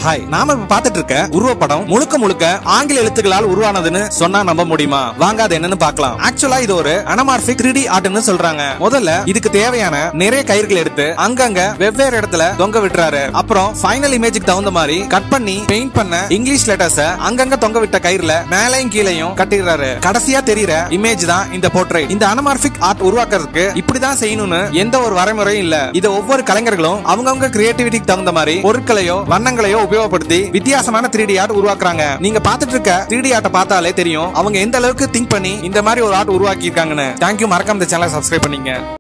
hi நாம இப்ப பாத்துட்டு இருக்க உருவப்படம் முழுக்க முழுக்க ஆங்கில எழுத்துக்களால் உருவானதுன்னு சொன்னா நம்ப முடியுமா வாங்க அது என்னன்னு பார்க்கலாம் ஆக்சுவலா இது ஒரு அனமார்பிக் 3D ஆர்ட்னு சொல்றாங்க முதல்ல இதுக்கு தேவையான நிறைய கயிறுகள் எடுத்து அங்கங்க வெவ்வேறு இடத்துல தொங்க விட்டுறாரு அப்புறம் ஃபைனல் இமேஜுக்கு தகுந்த மாதிரி கட் பண்ணி பெயிண்ட் பண்ண இங்கிலீஷ் லெட்டர்ஸ் அங்கங்க தொங்க விட்ட கயிறுல மேலையும் கீழையும் கட்டிடுறாரு கடைசியா தெரியற இமேஜ் தான் இந்த போர்ட்ரேட் இந்த அனமார்பிக் ஆர்ட் உருவாக்குறதுக்கு இப்படிதான் செய்யணும்னு எந்த ஒரு வரைமுறையும் இல்ல இத ஒவ்வொரு கலைஞர்களும் அவங்கவங்க கிரியேட்டிவிட்டிக்கு தகுந்த மாதிரி பொருட்களையோ வண்ணங்களையோ உபயோகப்படுத்தி வித்தியாசமான 3D ஆர்ட் உருவாக்குறாங்க நீங்க பாத்துட்டு இருக்க 3D ஆர்ட்டை பார்த்தாலே தெரியும் அவங்க எந்த அளவுக்கு திங்க் பண்ணி இந்த மாதிரி ஒரு ஆர்ட் உருவாக்கி இருக்காங்கன்னு தேங்க்யூ மறக்காம இந்த சேனலை சப்ஸ்கிரைப் பண்ணீங்க